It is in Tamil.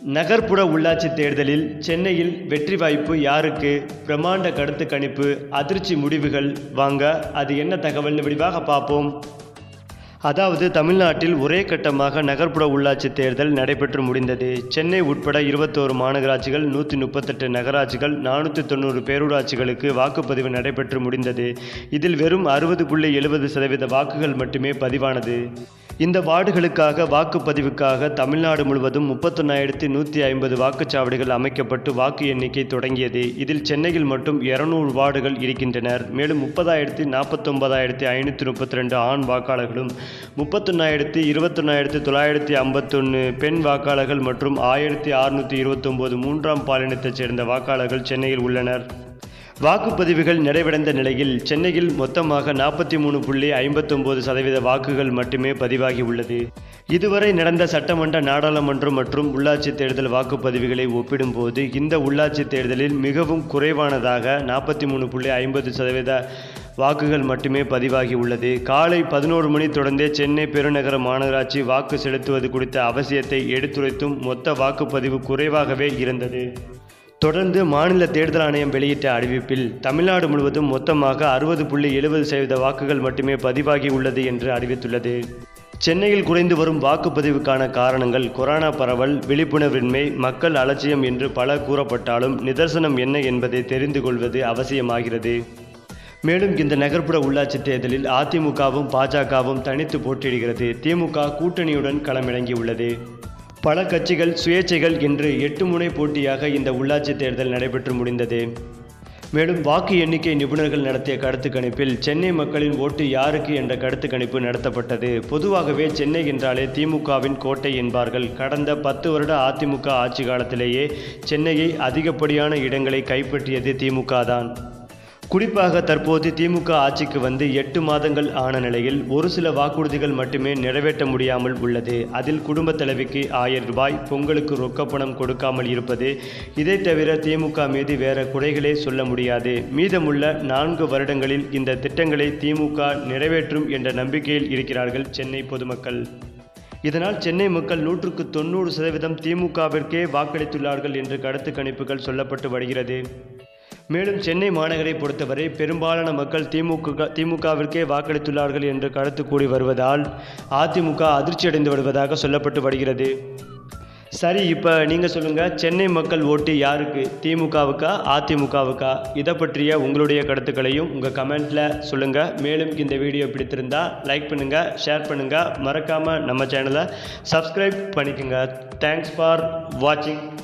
நகர்ப்புற உள்ளாட்சி தேர்தலில் சென்னையில் வெற்றி வாய்ப்பு யாருக்கு பிரம்மாண்ட கருத்து கணிப்பு அதிர்ச்சி முடிவுகள் வாங்க அது என்ன தகவல்னு விரிவாக பார்ப்போம் அதாவது தமிழ்நாட்டில் ஒரே கட்டமாக நகர்ப்புற உள்ளாட்சி தேர்தல் நடைபெற்று முடிந்தது சென்னை உட்பட இருபத்தோரு மாநகராட்சிகள் நூற்றி முப்பத்தெட்டு நகராட்சிகள் நானூற்றி தொண்ணூறு பேரூராட்சிகளுக்கு வாக்குப்பதிவு நடைபெற்று முடிந்தது இதில் வெறும் அறுபது புள்ளி எழுபது சதவீத வாக்குகள் மட்டுமே பதிவானது இந்த வார்டுகளுக்காக வாக்குப்பதிவுக்காக தமிழ்நாடு முழுவதும் முப்பத்தொன்னாயிரத்தி நூற்றி ஐம்பது வாக்குச்சாவடிகள் அமைக்கப்பட்டு வாக்கு எண்ணிக்கை தொடங்கியது இதில் சென்னையில் மட்டும் இருநூறு வார்டுகள் இருக்கின்றனர் மேலும் முப்பதாயிரத்தி நாற்பத்தொன்பதாயிரத்தி ஐநூற்றி முப்பத்தி ரெண்டு ஆண் வாக்காளர்களும் முப்பத்தொன்னாயிரத்தி இருபத்தொன்னாயிரத்தி தொள்ளாயிரத்தி ஐம்பத்தொன்று பெண் வாக்காளர்கள் மற்றும் ஆயிரத்தி அறுநூற்றி இருபத்தொம்போது மூன்றாம் பாலினத்தைச் சேர்ந்த வாக்காளர்கள் சென்னையில் உள்ளனர் வாக்குப்பதிவுகள் நிறைவடைந்த நிலையில் சென்னையில் மொத்தமாக நாற்பத்தி மூணு புள்ளி ஐம்பத்தொம்போது சதவீத வாக்குகள் மட்டுமே பதிவாகி உள்ளது இதுவரை நடந்த சட்டமன்ற நாடாளுமன்றம் மற்றும் உள்ளாட்சி தேர்தல் வாக்குப்பதிவுகளை ஒப்பிடும்போது இந்த உள்ளாட்சி தேர்தலில் மிகவும் குறைவானதாக நாற்பத்தி மூணு புள்ளி ஐம்பது சதவீத வாக்குகள் மட்டுமே பதிவாகி உள்ளது காலை பதினோரு மணி தொடர்ந்தே சென்னை பெருநகர மாநகராட்சி வாக்கு செலுத்துவது குறித்த அவசியத்தை எடுத்துரைத்தும் மொத்த வாக்குப்பதிவு குறைவாகவே இருந்தது தொடர்ந்து மாநில தேர்தல் ஆணையம் வெளியிட்ட அறிவிப்பில் தமிழ்நாடு முழுவதும் மொத்தமாக அறுபது புள்ளி எழுபது சதவீத வாக்குகள் மட்டுமே பதிவாகி உள்ளது என்று அறிவித்துள்ளது சென்னையில் குறைந்து வரும் வாக்குப்பதிவுக்கான காரணங்கள் கொரோனா பரவல் விழிப்புணர்வின்மை மக்கள் அலட்சியம் என்று பல கூறப்பட்டாலும் நிதர்சனம் என்ன என்பதை தெரிந்து கொள்வது அவசியமாகிறது மேலும் இந்த நகர்ப்புற உள்ளாட்சி தேர்தலில் அதிமுகவும் பாஜகவும் தனித்து போட்டியிடுகிறது திமுக கூட்டணியுடன் களமிறங்கியுள்ளது பல கட்சிகள் சுயேட்சைகள் என்று எட்டு முனை போட்டியாக இந்த உள்ளாட்சி தேர்தல் நடைபெற்று முடிந்தது மேலும் வாக்கு எண்ணிக்கை நிபுணர்கள் நடத்திய கருத்து கணிப்பில் சென்னை மக்களின் ஓட்டு யாருக்கு என்ற கருத்து கணிப்பு நடத்தப்பட்டது பொதுவாகவே சென்னை என்றாலே திமுகவின் கோட்டை என்பார்கள் கடந்த பத்து வருட அதிமுக ஆட்சி காலத்திலேயே சென்னையை அதிகப்படியான இடங்களை கைப்பற்றியது திமுக தான் குறிப்பாக தற்போது திமுக ஆட்சிக்கு வந்து எட்டு மாதங்கள் ஆன நிலையில் ஒரு சில வாக்குறுதிகள் மட்டுமே நிறைவேற்ற முடியாமல் உள்ளது அதில் குடும்ப தலைவிக்கு ஆயிரம் ரூபாய் பொங்கலுக்கு ரொக்கப்பணம் கொடுக்காமல் இருப்பது இதை தவிர திமுக மீது வேற குறைகளே சொல்ல முடியாது மீதமுள்ள நான்கு வருடங்களில் இந்த திட்டங்களை திமுக நிறைவேற்றும் என்ற நம்பிக்கையில் இருக்கிறார்கள் சென்னை பொதுமக்கள் இதனால் சென்னை மக்கள் நூற்றுக்கு தொண்ணூறு சதவீதம் திமுகவிற்கே வாக்களித்துள்ளார்கள் என்று கருத்து கணிப்புகள் சொல்லப்பட்டு வருகிறது மேலும் சென்னை மாநகரை பொறுத்தவரை பெரும்பாலான மக்கள் திமுக திமுகவிற்கே வாக்களித்துள்ளார்கள் என்று கருத்து கூறி வருவதால் அதிமுக அதிர்ச்சியடைந்து வருவதாக சொல்லப்பட்டு வருகிறது சரி இப்போ நீங்கள் சொல்லுங்கள் சென்னை மக்கள் ஓட்டு யாருக்கு திமுகவுக்கா அதிமுகவுக்கா இதை பற்றிய உங்களுடைய கருத்துக்களையும் உங்கள் கமெண்ட்டில் சொல்லுங்கள் மேலும் இந்த வீடியோ பிடித்திருந்தா லைக் பண்ணுங்கள் ஷேர் பண்ணுங்கள் மறக்காமல் நம்ம சேனலை சப்ஸ்கிரைப் பண்ணிக்கோங்க தேங்க்ஸ் ஃபார் வாட்சிங்